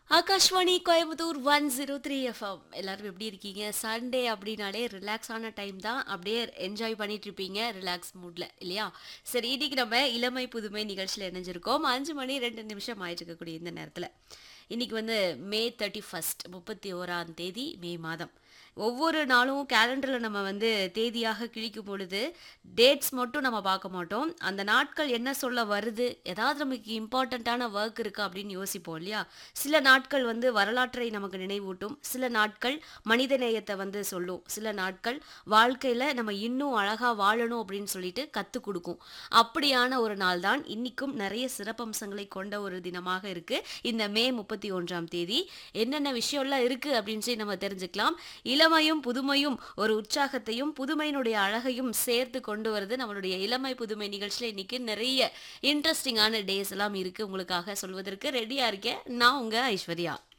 Akashvani Coimbatore one zero three FM எல்லாரும் எப்படி இருக்கீங்க சண்டே அப்படின்னாலே ரிலாக்ஸான டைம் தான் அப்படியே என்ஜாய் பண்ணிட்டு இருப்பீங்க ரிலாக்ஸ் மூட்ல இல்லையா சரி இன்னைக்கு நம்ம இளமை புதுமை நிகழ்ச்சியில் இணைஞ்சிருக்கோம் அஞ்சு மணி ரெண்டு நிமிஷம் ஆயிட்டு இருக்கக்கூடிய இந்த நேரத்தில் இன்னைக்கு வந்து மே தேர்ட்டி ஃபஸ்ட் முப்பத்தி ஓராம் தேதி மே மாதம் ஒவ்வொரு நாளும் கேலண்டரில் நம்ம வந்து தேதியாக கிழிக்கும் பொழுது டேட்ஸ் மட்டும் நம்ம பார்க்க மாட்டோம் அந்த நாட்கள் என்ன சொல்ல வருது ஏதாவது நமக்கு இம்பார்ட்டண்ட்டான ஒர்க் இருக்கா அப்படின்னு யோசிப்போம் இல்லையா சில நாட்கள் வந்து வரலாற்றை நமக்கு நினைவூட்டும் சில நாட்கள் மனித நேயத்தை வந்து சொல்லும் சில நாட்கள் வாழ்க்கையில் நம்ம இன்னும் அழகாக வாழணும் அப்படின்னு சொல்லிட்டு கற்றுக் கொடுக்கும் அப்படியான ஒரு நாள் தான் இன்னைக்கும் நிறைய சிறப்பம்சங்களை கொண்ட ஒரு தினமாக இருக்கு இந்த மே முப்பத்தி ஒன்றாம் தேதி என்னென்ன விஷயம்லாம் இருக்கு அப்படின்னு சொல்லி நம்ம தெரிஞ்சுக்கலாம் இளமையும் புதுமையும் ஒரு உற்சாகத்தையும் புதுமையினுடைய அழகையும் சேர்த்து கொண்டு வருது நம்மளுடைய இளமை புதுமை நிகழ்ச்சியில் இன்னைக்கு நிறைய இன்ட்ரெஸ்டிங்கான டேஸ் எல்லாம் இருக்கு உங்களுக்காக சொல்வதற்கு ரெடியா இருக்கேன் நான் உங்க ஐஸ்வர்யா